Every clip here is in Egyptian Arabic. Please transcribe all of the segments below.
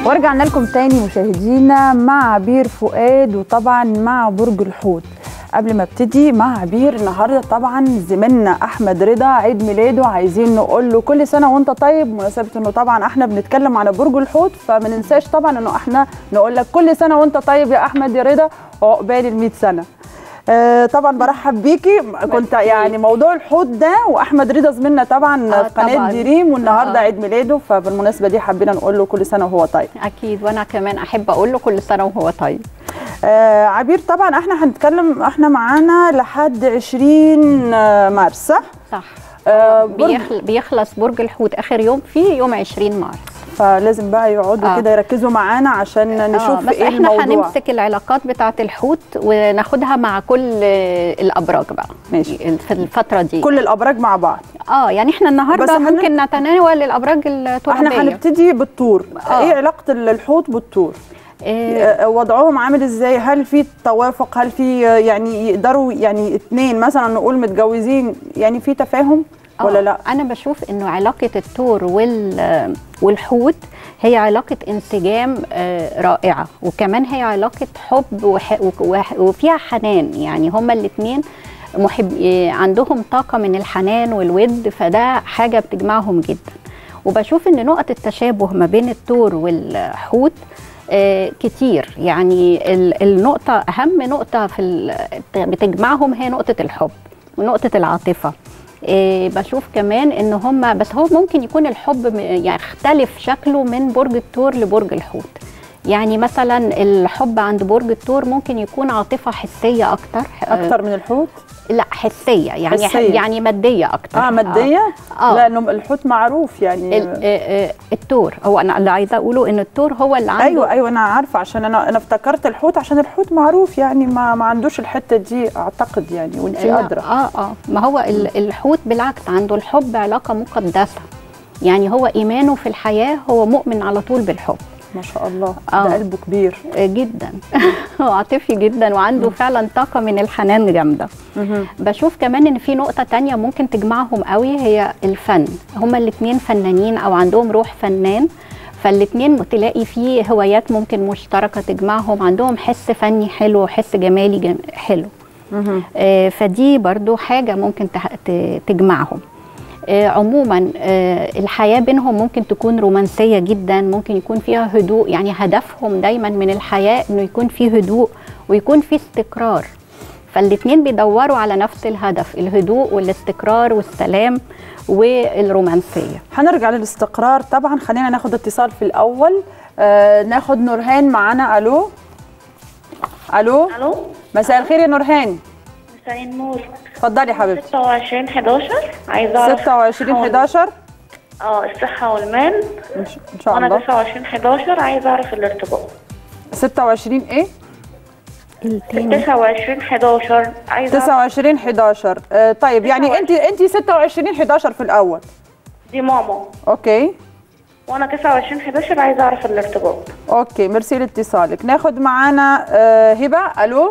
ورجعنا لكم تاني مشاهدينا مع عبير فؤاد وطبعا مع برج الحوت قبل ما ابتدي مع عبير النهارده طبعا زميلنا احمد رضا عيد ميلاده عايزين نقول له كل سنه وانت طيب مناسبه انه طبعا احنا بنتكلم على برج الحوت فما ننساش طبعا انه احنا نقول لك كل سنه وانت طيب يا احمد يا رضا عقبال ال 100 سنه آه طبعا برحب بيكي كنت يعني موضوع الحوت ده واحمد رضا زميلنا طبعا آه في قناه طبعاً. دريم والنهارده آه. عيد ميلاده فبالمناسبه دي حبينا نقول له كل سنه وهو طيب اكيد وانا كمان احب اقول له كل سنه وهو طيب آه عبير طبعا احنا هنتكلم احنا معانا لحد 20 آه، مارس صح؟ صح آه برج بيخل... بيخلص برج الحوت اخر يوم فيه يوم 20 مارس فلازم بقى يقعدوا آه. كده يركزوا معانا عشان آه، نشوف بس ايه احنا الموضوع هنمسك العلاقات بتاعه الحوت وناخدها مع كل آه، الابراج بقى ماشي. في الفتره دي كل الابراج مع بعض اه يعني احنا بس النهارده هن- ممكن نتناول الابراج الترابيه احنا هنبتدي بالطور آه. ايه علاقه الحوت بالطور آه، آه، وضعهم عامل ازاي هل في توافق هل في آه، يعني يقدروا يعني اتنين مثلا نقول متجوزين يعني في تفاهم ولا آه، لا انا بشوف انه علاقه الثور وال والحوت هي علاقه انسجام آه، رائعه وكمان هي علاقه حب وح... وح... وفيها حنان يعني هما الاثنين محب آه، عندهم طاقه من الحنان والود فده حاجه بتجمعهم جدا وبشوف ان نقط التشابه ما بين الثور والحوت آه، كتير يعني ال- النقطة أهم نقطة في ال- بتجمعهم هي نقطة الحب ونقطة العاطفة إيه بشوف كمان ان هم بس هو ممكن يكون الحب م- يعني يختلف شكله من برج الثور لبرج الحوت يعني مثلا الحب عند برج الثور ممكن يكون عاطفه حسيه اكتر اكتر من الحوت آه لا حسيه يعني حسية. يعني ماديه اكتر اه ماديه آه. لانه الحوت معروف يعني ال- آه، آه، الثور هو انا اللي عايزه اقوله ان الثور هو اللي عنده ايوه ايوه انا عارفه عشان انا انا افتكرت الحوت عشان الحوت معروف يعني ما ما عندوش الحته دي اعتقد يعني وانت لا، ادرى اه اه ما هو ال- الحوت بالعكس عنده الحب علاقه مقدسه يعني هو ايمانه في الحياه هو مؤمن على طول بالحب ما شاء الله آه. ده قلبه كبير آه، جدا هو عاطفي جدا وعنده فعلا طاقه من الحنان جامده بشوف كمان ان في نقطه تانية ممكن تجمعهم قوي هي الفن هما الاتنين فنانين او عندهم روح فنان فالاتنين تلاقي فيه هوايات ممكن مشتركه تجمعهم عندهم حس فني حلو وحس جمالي جم... حلو آه، فدي برضو حاجة ممكن تح- ت- تجمعهم آه، عموما آه، الحياة بينهم ممكن تكون رومانسية جدا ممكن يكون فيها هدوء يعني هدفهم دايما من الحياة انه يكون فيه هدوء ويكون فيه استقرار فالاتنين بيدوروا على نفس الهدف الهدوء والاستقرار والسلام والرومانسية هنرجع للاستقرار طبعا خلينا ناخد اتصال في الاول آه ناخد نورهان معانا الو الو الو مساء الخير يا نورهان مساء النور اتفضلي يا حبيبتي 26 11 عايزه اعرف 26 الصحة وال- 11 اه الصحه والمال ان ش- إن شاء وانا الله 29 11 عايزه اعرف الارتباط 26 ايه التاني 29 11 عايزه أعرف 29 11 آه طيب يعني انت انت 26 11 في الاول دي ماما اوكي وانا 29 11 عايزه اعرف الارتباط اوكي ميرسي لاتصالك ناخد معانا آه هبه الو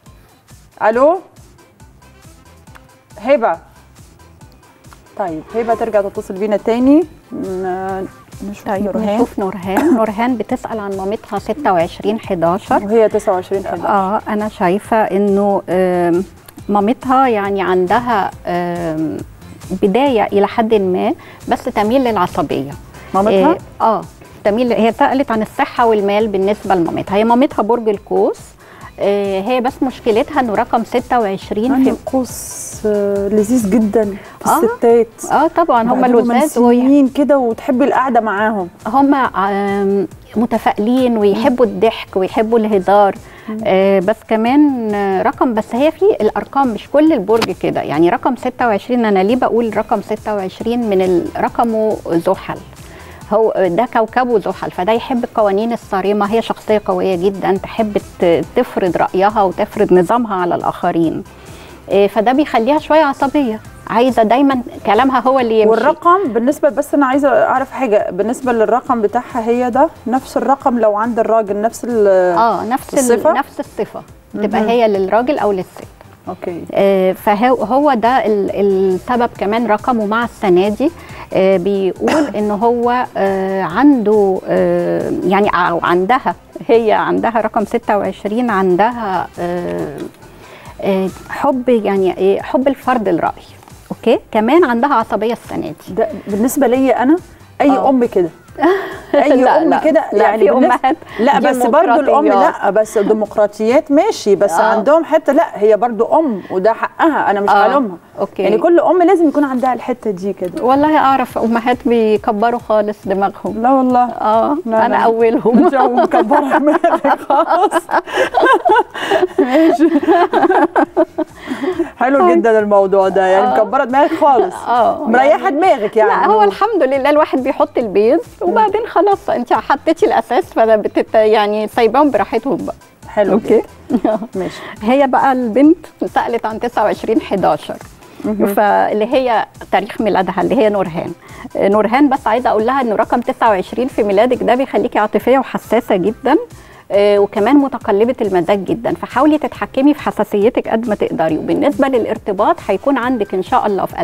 الو هبه طيب هبه ترجع تتصل بينا تاني ن- نشوف طيب نورهان نشوف نورهان نورهان بتسأل عن مامتها 26 11 وهي 29 11 اه انا شايفه انه آم، مامتها يعني عندها آم، بدايه الى حد ما بس تميل للعصبيه مامتها؟ اه, آه تميل هي سالت عن الصحه والمال بالنسبه لمامتها هي مامتها برج القوس آه هي بس مشكلتها انه رقم 26 يعني في القوس آه، لذيذ جدا في آه. الستات اه طبعا هم وبعدين اللذاذ وهي- رومانسيين كده وتحبي القعده معاهم هم آم، متفائلين ويحبوا الضحك ويحبوا الهزار آه، بس كمان آه، رقم بس هي في الارقام مش كل البرج كده يعني رقم 26 انا ليه بقول رقم 26 من ال- رقمه زحل هو ده كوكبه زحل فده يحب القوانين الصارمه هي شخصيه قويه جدا تحب ت- تفرض رايها وتفرض نظامها على الاخرين آه، فده بيخليها شويه عصبيه عايزه دايما كلامها هو اللي يمشي والرقم بالنسبه بس انا عايزه اعرف حاجه بالنسبه للرقم بتاعها هي ده نفس الرقم لو عند الراجل نفس ال اه نفس الصفة؟ الصفة؟ نفس الصفه تبقى هي للراجل او للست اوكي آه، فهو هو ده ال- السبب كمان رقمه مع السنه دي آه، بيقول ان هو آه، عنده آه، يعني او عندها هي عندها رقم 26 عندها آه، آه، حب يعني إيه، حب الفرد الرأي اوكي كمان عندها عصبيه السنه دي ده بالنسبه لي انا اي آه. ام كده اي لا، ام لا، كده لا، يعني في بالنسبة- أمهات لا بس برضو الام ديمقراطيات. لا بس ديمقراطيات ماشي بس آه. عندهم حته لا هي برضو ام وده حقها انا مش آه، هلومها أوكي. يعني كل ام لازم يكون عندها الحته دي كده والله اعرف امهات بيكبروا خالص دماغهم لا والله اه لا، انا لا. اولهم انت مكبره دماغك خالص ماشي حلو جدا الموضوع ده يعني آه. مكبره دماغك خالص اه مريحه دماغك يعني لا هو الحمد لله الواحد بيحط البيز وبعدين خلاص انت حطيتي الاساس فانا بتت يعني سايباهم براحتهم بقى حلو اوكي ماشي هي بقى البنت سالت عن 29 11 فاللي هي تاريخ ميلادها اللي هي نورهان آه، نورهان بس عايزه اقول لها ان رقم 29 في ميلادك ده بيخليكي عاطفيه وحساسه جدا آه، وكمان متقلبه المزاج جدا فحاولي تتحكمي في حساسيتك قد ما تقدري وبالنسبه للارتباط هيكون عندك ان شاء الله في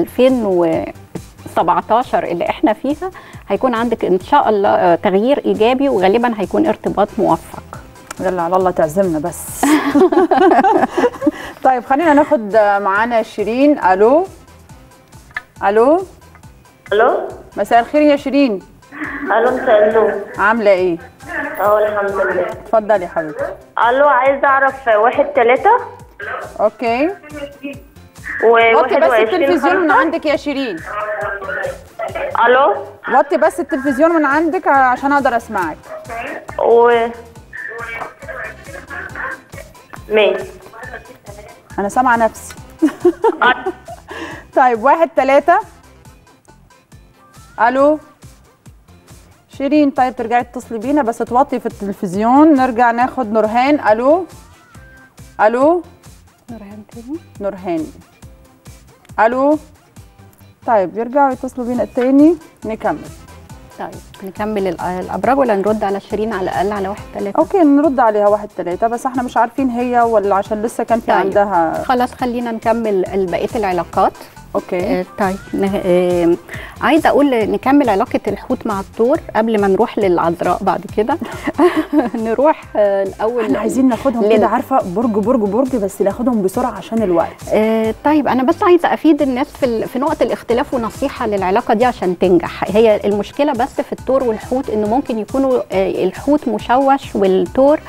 2017 اللي احنا فيها هيكون عندك ان شاء الله آه، تغيير ايجابي وغالبا هيكون ارتباط موفق يلا على الله تعزمنا بس طيب خلينا ناخد معانا شيرين الو الو الو مساء الخير يا شيرين الو مساء النور عامله ايه اه الحمد لله اتفضلي يا حبيبتي الو عايزه اعرف واحد تلاتة اوكي وواحد وطي بس وعشرين التلفزيون من خمسة عندك يا شيرين الو وطي بس التلفزيون من عندك عشان اقدر اسمعك و ماشي انا سامعه نفسي طيب واحد ثلاثة الو شيرين طيب ترجعي تتصلي بينا بس توطي في التلفزيون نرجع ناخد نورهان الو الو نورهان تاني نورهان الو طيب يرجعوا يتصلوا بينا تاني نكمل طيب نكمل ال- الابراج ولا نرد على شيرين على الاقل على واحد ثلاثة اوكي نرد عليها واحد ثلاثة بس احنا مش عارفين هي ولا عشان لسه كان في طيب. عندها خلاص خلينا نكمل ال- بقيه العلاقات اوكي آه، طيب نه- آه، عايزه اقول نكمل علاقه الحوت مع الثور قبل ما نروح للعذراء بعد كده نروح آه، الاول احنا عايزين ناخدهم لل- كده عارفه برج برج برج بس ناخدهم بسرعه عشان الوقت آه، طيب انا بس عايزه افيد الناس في ال- في نقط الاختلاف ونصيحه للعلاقه دي عشان تنجح هي المشكله بس في الثور والحوت انه ممكن يكونوا آه، الحوت مشوش والثور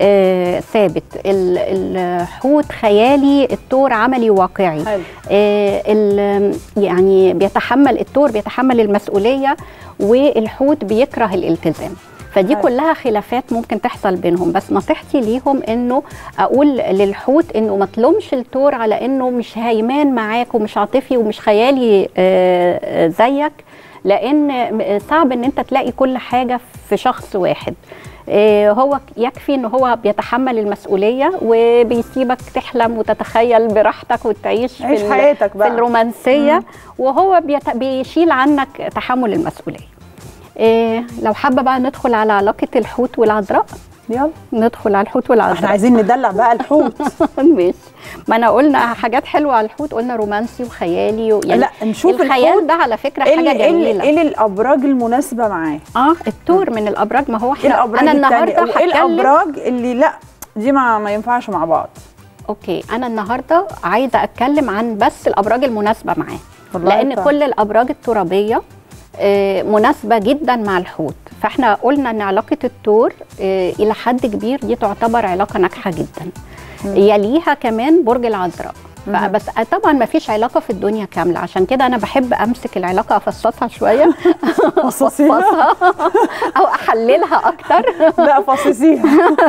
آه، ثابت ال- الحوت خيالي الثور عملي واقعي حلو. آه، ال- يعني بيتحمل الثور بيتحمل المسؤوليه والحوت بيكره الالتزام فدي حلو. كلها خلافات ممكن تحصل بينهم بس نصيحتي ليهم انه اقول للحوت انه ما تلومش الثور على انه مش هيمان معاك ومش عاطفي ومش خيالي آه، آه، زيك لان م- صعب ان انت تلاقي كل حاجه في شخص واحد آه، هو يكفي ان هو بيتحمل المسؤوليه وبيسيبك تحلم وتتخيل براحتك وتعيش عيش ال- حياتك بقى. في الرومانسيه وهو بيت- بيشيل عنك تحمل المسؤوليه إيه لو حابه بقى ندخل على علاقه الحوت والعذراء يلا ندخل على الحوت احنا والعذراء عايزين ندلع بقى الحوت ماشي ما انا قلنا حاجات حلوه على الحوت قلنا رومانسي وخيالي و... يعني لا، نشوف الخيال الحوت. ده على فكره ايه حاجه اللي- ايه اللي- جميله ايه الابراج المناسبه معاه اه التور من الابراج ما هو ايه احنا الابراج انا التانية النهارده وايه هتكلم الابراج اللي لا دي ما ما ينفعش مع بعض اوكي انا النهارده عايزه اتكلم عن بس الابراج المناسبه معاه والله لان طيب. كل الابراج الترابيه آه، مناسبه جدا مع الحوت فاحنا قلنا ان علاقه الثور آه، الى حد كبير دي تعتبر علاقه ناجحه جدا يليها كمان برج العذراء بس طبعا ما فيش علاقه في الدنيا كامله عشان كده انا بحب امسك العلاقه افصصها شويه فصصيها افصصها او احللها اكتر لا فصصيها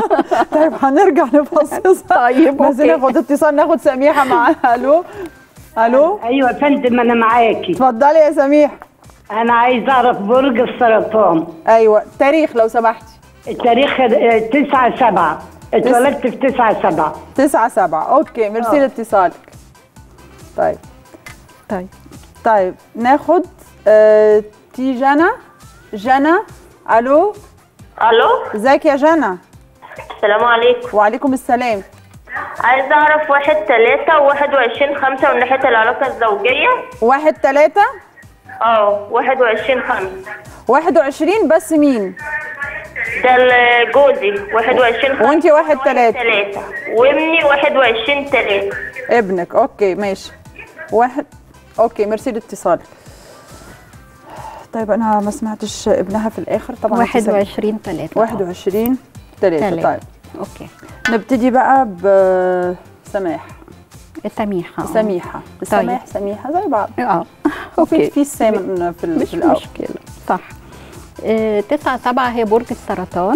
طيب هنرجع نفصصها طيب، بس أوكي. ناخد اتصال ناخد سميحه معاها الو الو ايوه يا فندم انا معاكي اتفضلي يا سميح انا عايزه اعرف برج السرطان ايوه تاريخ لو سمحتي التاريخ آه، تسعة سبعة اتولدت في تسعة سبعة تسعة سبعة اوكي ميرسي آه. لاتصالك طيب طيب طيب ناخد آه تيجانا جنى الو الو ازيك يا جنى السلام عليكم وعليكم السلام عايزه اعرف واحد تلاتة وواحد وعشرين خمسة من ناحيه العلاقه الزوجيه واحد تلاتة اه 21 5 21 بس مين ده ال- جوزي 21 5 وانتي واحد تلاتة. تلاتة وابني 21 3 ابنك اوكي ماشي واحد اوكي ميرسي لاتصالك طيب انا ما سمعتش ابنها في الاخر طبعا انت سمعت. 21 3 21 3 تلاتة. طيب اوكي نبتدي بقى بسماح سميحه آه. سميحه سماح سميحه زي بعض اه وفي اوكي في السامن في, ال- مش في الاول مشكلة صح آه، تسعة سبعة هي برج السرطان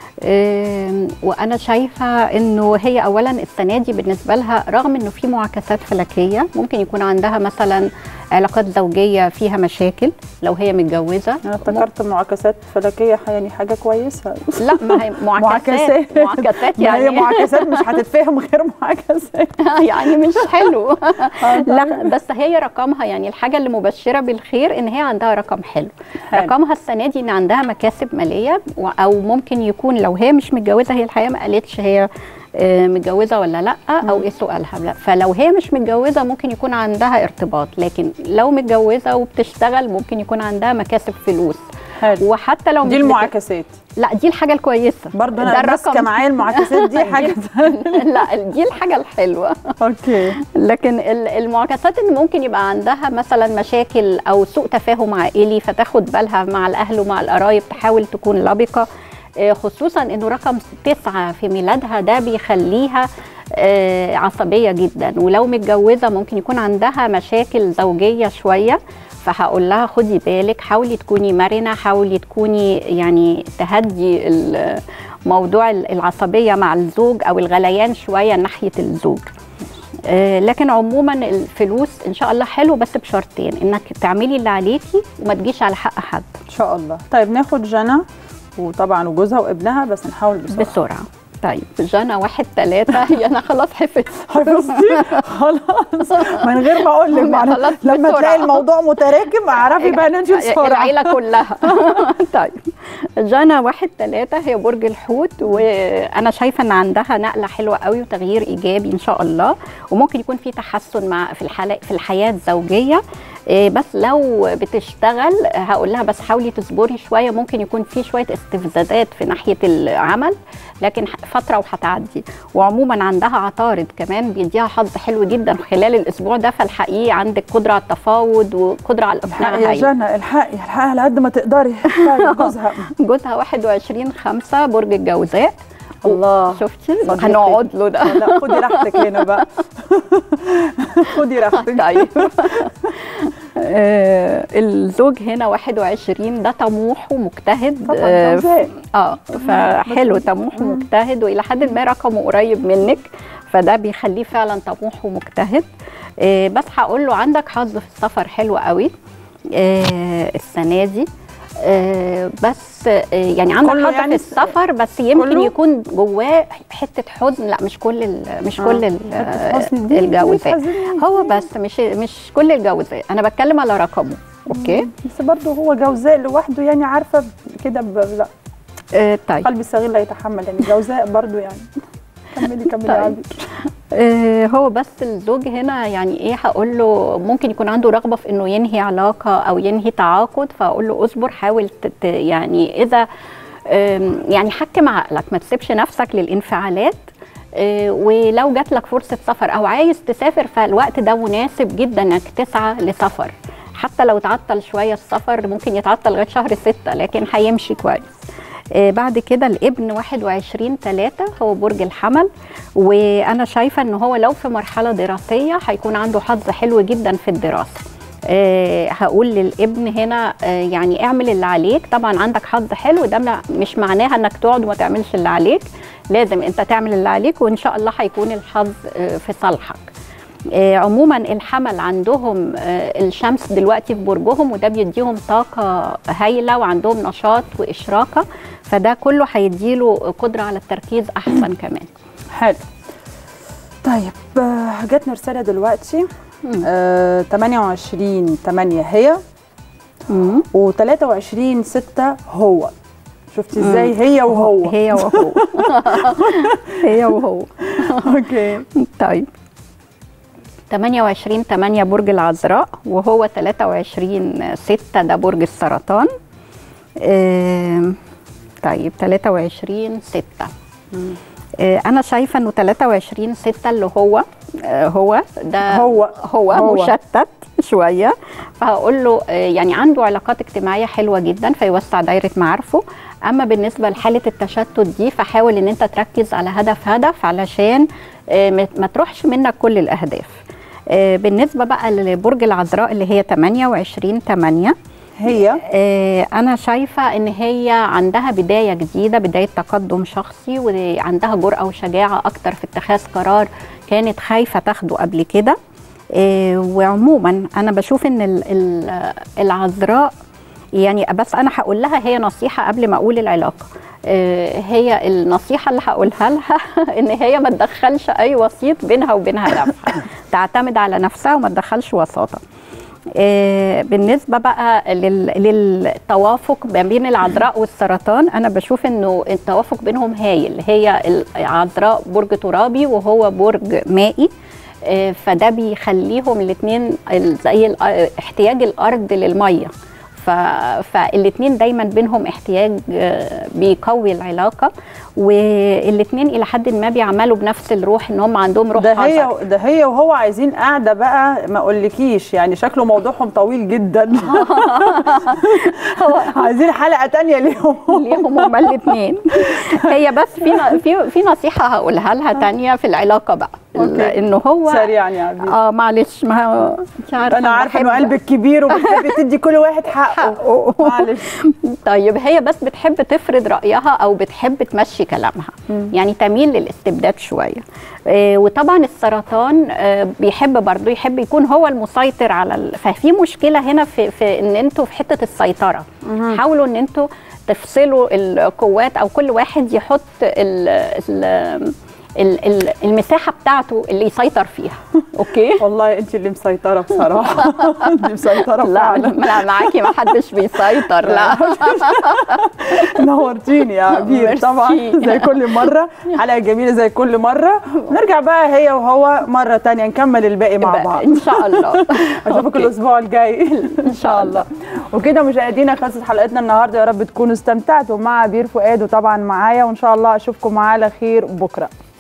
آم، وانا شايفه انه هي اولا السنه دي بالنسبه لها رغم انه في معاكسات فلكيه ممكن يكون عندها مثلا علاقات زوجيه فيها مشاكل لو هي متجوزه انا افتكرت معاكسات فلكيه يعني حاجه كويسه لا ما هي معاكسات معاكسات ما هي يعني معاكسات مش هتتفهم غير معاكسات يعني مش حلو لا بس هي رقمها يعني الحاجه اللي مبشره بالخير ان هي عندها رقم حلو, حلو. رقمها السنه دي ان عندها مكاسب ماليه و- او ممكن يكون لو هي مش متجوزه هي الحقيقه ما قالتش هي آه، متجوزه ولا لا او ايه سؤالها لا فلو هي مش متجوزه ممكن يكون عندها ارتباط لكن لو متجوزه وبتشتغل ممكن يكون عندها مكاسب فلوس حلو وحتى لو دي مش بت- المعاكسات لا دي الحاجه الكويسه برضه ده انا الرقم. ماسكه معايا المعاكسات دي حاجه لا دي الحاجه الحلوه اوكي لكن ال- المعاكسات ان ممكن يبقى عندها مثلا مشاكل او سوء تفاهم عائلي فتاخد بالها مع الاهل ومع القرايب تحاول تكون لبقه آه، خصوصا انه رقم تسعة في ميلادها ده بيخليها آه، عصبيه جدا ولو متجوزه ممكن يكون عندها مشاكل زوجيه شويه فهقول لها خدي بالك حاولي تكوني مرنه حاولي تكوني يعني تهدي ال- موضوع العصبيه مع الزوج او الغليان شويه ناحيه الزوج آه، لكن عموما الفلوس ان شاء الله حلو بس بشرطين انك تعملي اللي عليكي وما تجيش على حق حد ان شاء الله طيب ناخد جنى وطبعا وجوزها وابنها بس نحاول بسرعه بسرعه طيب جانا واحد ثلاثة هي أنا خلاص حفظت حفظتي خلاص من غير ما اقول لك معنا- خلاص لما بسرعة. تلاقي الموضوع متراكم اعرفي بقى ان انت بسرعه العيلة كلها طيب جانا واحد ثلاثة هي برج الحوت وأنا شايفة إن عندها نقلة حلوة قوي وتغيير إيجابي إن شاء الله وممكن يكون في تحسن مع في الحالة في الحياة الزوجية إيه، بس لو بتشتغل هقول لها بس حاولي تصبري شوية ممكن يكون في شوية استفزازات في ناحية العمل لكن ح- فترة وهتعدي وعموما عندها عطارد كمان بيديها حظ حلو جدا خلال الأسبوع ده فالحقيقة عندك قدرة على التفاوض وقدرة على الإقناع الحقي يا هايلة. جنى الحقي الحقي على قد ما تقدري طيب جوزها جوزها 21 5 برج الجوزاء الله شفتي صديقي. هنقعد له ده لا خدي راحتك هنا بقى خدي راحتك طيب آه، الزوج هنا 21 ده طموح ومجتهد طبعاً آه، جوزاء. اه فحلو طموح ومجتهد والى حد ما رقمه قريب منك فده بيخليه فعلا طموح ومجتهد آه، بس هقول له عندك حظ في السفر حلو قوي آه، السنه دي آه، بس آه، يعني عندك كله حظ يعني في السفر بس يمكن كله؟ يكون جواه حته حزن لا مش كل ال- مش آه، كل ال- حتة حزن دي الجوازات بتحزنني. هو بس مش مش كل الجوازات انا بتكلم على رقمه اوكي بس برضه هو جوزاء لوحده يعني عارفه كده ب... لا آه طيب قلبي الصغير لا يتحمل يعني جوزاء برضه يعني كملي كملي طيب. عادي آه هو بس الزوج هنا يعني ايه هقول له ممكن يكون عنده رغبه في انه ينهي علاقه او ينهي تعاقد فاقول له اصبر حاول تت يعني اذا آم، يعني حكم عقلك ما تسيبش نفسك للانفعالات آه، ولو جات لك فرصه سفر او عايز تسافر فالوقت ده مناسب جدا انك تسعى لسفر حتى لو تعطل شويه السفر ممكن يتعطل لغايه شهر ستة لكن هيمشي كويس آه، بعد كده الابن 21 3 هو برج الحمل وانا شايفه ان هو لو في مرحله دراسيه هيكون عنده حظ حلو جدا في الدراسه أه هقول للابن هنا أه يعني اعمل اللي عليك طبعا عندك حظ حلو ده مع- مش معناها انك تقعد وما تعملش اللي عليك لازم انت تعمل اللي عليك وان شاء الله هيكون الحظ أه في صالحك آه، عموما الحمل عندهم آه، الشمس دلوقتي في برجهم وده بيديهم طاقة هايلة وعندهم نشاط وإشراقة فده كله هيديله قدرة على التركيز أحسن كمان حلو طيب آه، جاتنا رساله دلوقتي آه 28 8 هي و23 6 هو شفتي ازاي هي وهو هي وهو هي وهو اوكي طيب 28 8 برج العذراء وهو 23 6 ده برج السرطان آم، طيب 23 6 آه، انا شايفه انه 23 6 اللي هو آه، هو ده هو- هو, هو. مشتت شويه فهقول له آه، يعني عنده علاقات اجتماعيه حلوه جدا فيوسع دايره معارفه اما بالنسبه لحاله التشتت دي فحاول ان انت تركز على هدف هدف علشان آه، ما ما تروحش منك كل الاهداف آه، بالنسبه بقى لبرج العذراء اللي هي 28 8 هي آه، أنا شايفة إن هي عندها بداية جديدة بداية تقدم شخصي وعندها جرأة وشجاعة أكتر في اتخاذ قرار كانت خايفة تاخده قبل كده آه، وعموما أنا بشوف إن ال- ال- العذراء يعني بس أنا هقول لها هي نصيحة قبل ما أقول العلاقة آه، هي النصيحة اللي هقولها لها إن هي ما تدخلش أي وسيط بينها وبين هدفها تعتمد على نفسها وما تدخلش وساطة آه، بالنسبه بقى لل- للتوافق ما بين العذراء والسرطان انا بشوف انه التوافق بينهم هايل هي العذراء برج ترابي وهو برج مائي آه، فده بيخليهم الاثنين زي الأ- احتياج الارض للميه ف... فالاثنين دايما بينهم احتياج آه، بيقوي العلاقه والاثنين الى حد ما بيعملوا بنفس الروح ان هم عندهم روح ده حذر. هي ده هي وهو عايزين قاعده بقى ما اقولكيش يعني شكله موضوعهم طويل جدا عايزين حلقه تانية ليهم ليهم هما الاثنين هي بس في ن- في في نصيحه هقولها لها تانية في العلاقه بقى أوكي. انه هو سريعا يا عبير اه معلش ما هو انت عارفه انا عارفه انه بحب- قلبك كبير وبتحبي تدي كل واحد حقه حقه. معلش طيب هي بس بتحب تفرض رايها او بتحب تمشي كلامها يعني تميل للاستبداد شويه آه وطبعا السرطان آه بيحب برضه يحب يكون هو المسيطر على ال... ففي مشكله هنا في, في ان انتوا في حته السيطره حاولوا ان انتوا تفصلوا القوات او كل واحد يحط ال... ال... ال- ال- المساحه بتاعته اللي يسيطر فيها اوكي والله انت اللي مسيطره بصراحه انت مسيطره لا فعلا لا معاكي ما حدش بيسيطر لا نورتيني يا عبير ميرسي. طبعا زي كل مره حلقه جميله زي كل مره ونرجع بقى هي وهو مره تانية نكمل الباقي مع بقى بعض ان شاء الله اشوفك أوكي. الاسبوع الجاي ان شاء الله وكده مشاهدينا خلصت حلقتنا النهارده يا رب تكونوا استمتعتوا مع عبير فؤاد وطبعا معايا وان شاء الله اشوفكم على خير بكره